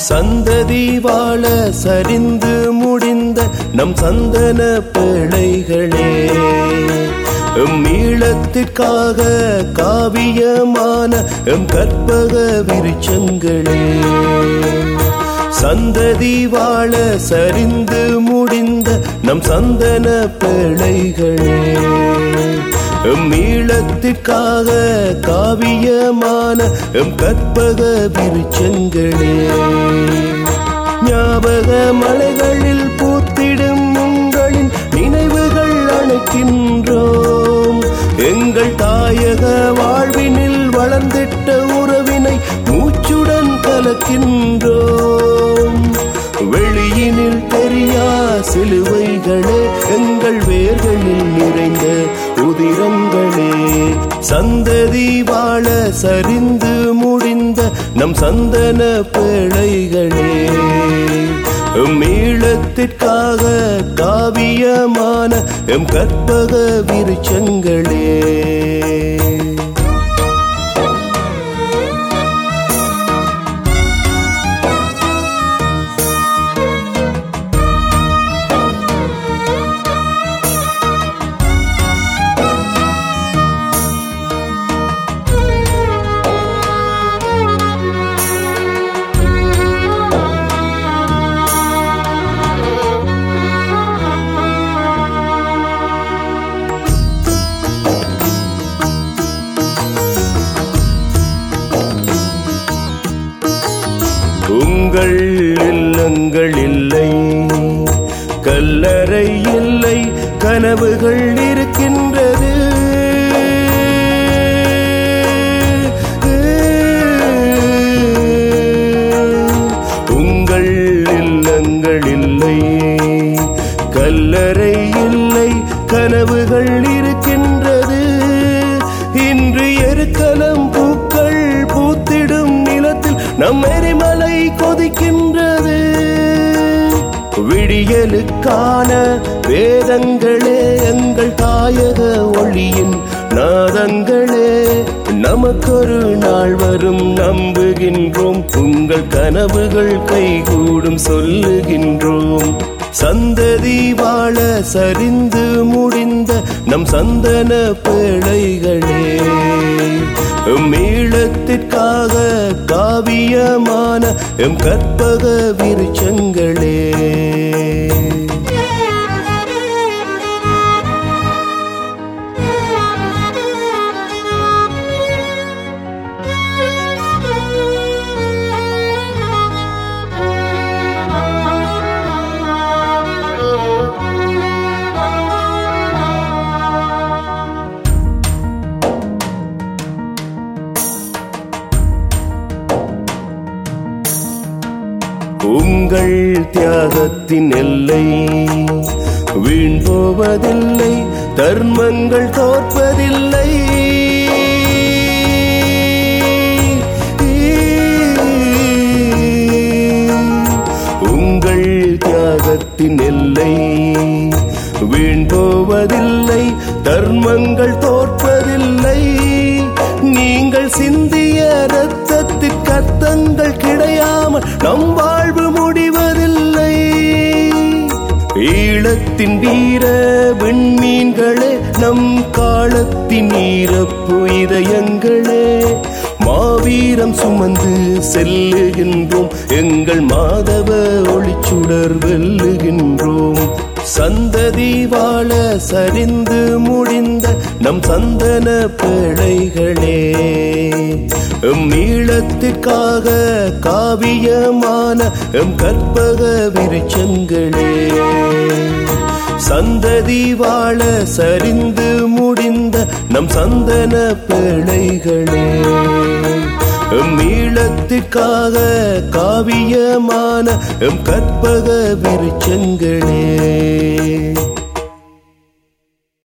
சந்ததி வாழ சரிந்து முடிந்த நம் சந்தன பிழைகளே எம் ஈழத்திற்காக காவியமான எம் கற்பக விருச்சங்களே சந்ததி வாழ சரிந்து முடிந்த நம் சந்தன பிழைகளே எம் ஈழத்திற்காக காவியமான எம் கற்பக விருச்சங்களே ஞாபக மலைகளில் பூத்திடும் உங்களின் நினைவுகள் அணைக்கின்றோம் எங்கள் தாயக வாழ்வினில் வளர்ந்திட்ட உறவினை மூச்சுடன் கலக்கின்றோம் வெளியினில் தெரியா சிலுவைகளே எங்கள் வேர்களில் நிறைந்த உதிரங்களே சந்ததி வாழ சரிந்து முடிந்த நம் சந்தன பிழைகளே எம் ஈழத்திற்காக காவியமான எம் கற்பக விருச்சங்களே உங்கள் இல்லங்கள் இல்லை கல்லறை இல்லை கனவுகள் இருக்கின்றது உங்கள் இல்லங்கள் இல்லை கல்லறை இல்லை கனவுகள் இருக்கின்றது இன்று எருக்கலம் பூக்கள் பூத்திடும் நிலத்தில் நம் எரிமலை கொதிக்கின்றது விடியலுக்கான வேதங்களே எங்கள் தாயக ஒளியின் நாதங்களே நமக்கொரு நாள் வரும் நம்புகின்றோம் உங்கள் கனவுகள் கைகூடும் சொல்லுகின்றோம் சந்ததி வாழ சரிந்து முடிந்த நம் சந்தன பிழைகளே எம் ஈழத்திற்காக காவியமான எம் கற்பக விருச்சங்களே உங்கள் தியாகத்தின் எல்லை வீண் போவதில்லை தர்மங்கள் தோற்பதில்லை உங்கள் தியாகத்தின் எல்லை வீண் போவதில்லை தர்மங்கள் தோற்பதில்லை நீங்கள் சிந்திய இரத்தத்திற்கு அர்த்தங்கள் கிடையாமல் நம் வாழ்வு முடிவதில்லை ஈழத்தின் வீர விண்மீன்களே நம் காலத்தின் ஈரப்பு இதயங்களே மாவீரம் சுமந்து செல்லுகின்றோம் எங்கள் மாதவ ஒளிச்சுடர் வெல்லுகின்றோம் சந்ததி வாழ சரிந்து முடிந்த நம் சந்தன பிழைகளே எம் ஈழத்திற்காக காவியமான எம் கற்பக விருச்சங்களே சந்ததி வாழ சரிந்து முடிந்த நம் சந்தன பிழைகளே எம் ஈழத்திற்காக காவியமான எம் கற்பக விருச்சங்களே